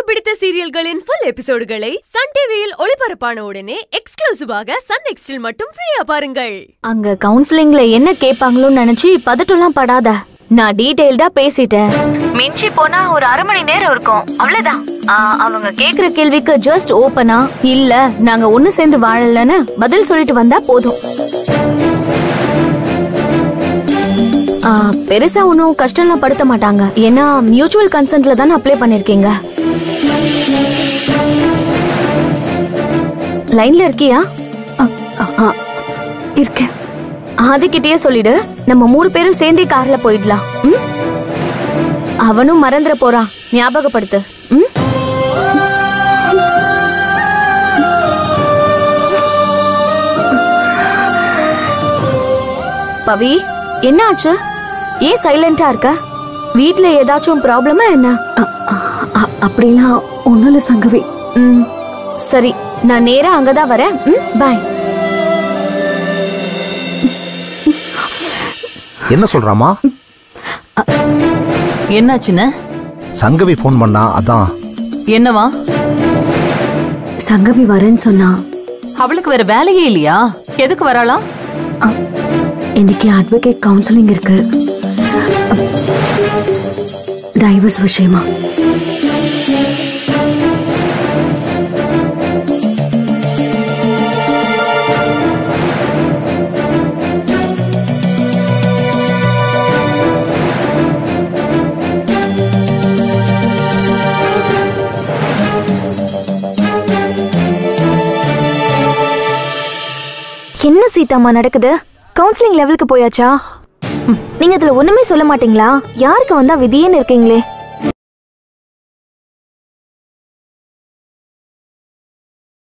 பிடித்த சீரியல்களின் full எபிசோடுகளை Sun டிவியில் ஒளிபரப்பான உடனே எக்ஸ்க்ளூசிவாக சன் நெக்ஸ்டில் மட்டும் ஃப்ரீயா பாருங்கள் அங்க கவுன்சிலிங்ல என்ன கேட்பாங்களோன்னு நினைச்சு பதட்டம்லாம் படாத நான் டீடைல்டா பேசிட்டேன் மிஞ்சி போனா ஒரு அரை மணி நேரம் இருக்கும் அவ்வளவுதான் ஆ, அவங்க கேக்குற கேள்விக்கு ஜஸ்ட் ஓப்பனா இல்ல நாங்க ஒண்ணு சேர்ந்து வாழலன்னு பதில் சொல்லிட்டு வந்தா போதும் ஆ, பெருசா ஒன்றும் கஷ்டம்லாம் படுத்த மாட்டாங்க ஏன்னா மியூச்சுவல் கன்சென்ட்ல தானே அப்ளை பண்ணிருக்கீங்க லைன்ல இருக்கியா இருக்கேன் ஆதிக்கிட்டே சொல்லிடு நம்ம மூணு பேரும் சேர்ந்தே கார்ல போயிடலாம் ம்? அவனும் மறந்துட போறான் ஞாபகப்படுத்து ம்? பவி என்ன ஆச்சு ஏன் சைலண்டா இருக்க வீட்ல ஏதாச்சும் ப்ராப்ளமா என்ன அப்படிலாம் ஒன்றும் இல்லை சங்கவி ம் சரி நான் நேரா அங்கதான் வரேன் ம் பாய் என்ன சொல்றாமா என்னாச்சுன்னு சங்கவி ஃபோன் பண்ணா அதான் என்னவா சங்கவி வரேன்னு சொன்னா அவளுக்கு வேற வேலையே இல்லையா எதுக்கு வராளாம் இன்னைக்கு அட்வொகேட் கவுன்சிலிங் இருக்கு டைவர்ஸ் விஷயமா என்ன சீதாம்மா நடக்குது கவுன்சிலிங் லெவலுக்கு போயாச்சா நீங்க அதுல ஒண்ணுமே சொல்ல மாட்டீங்களா யாருக்கு வந்தா விதியேன்னு இருக்கீங்களே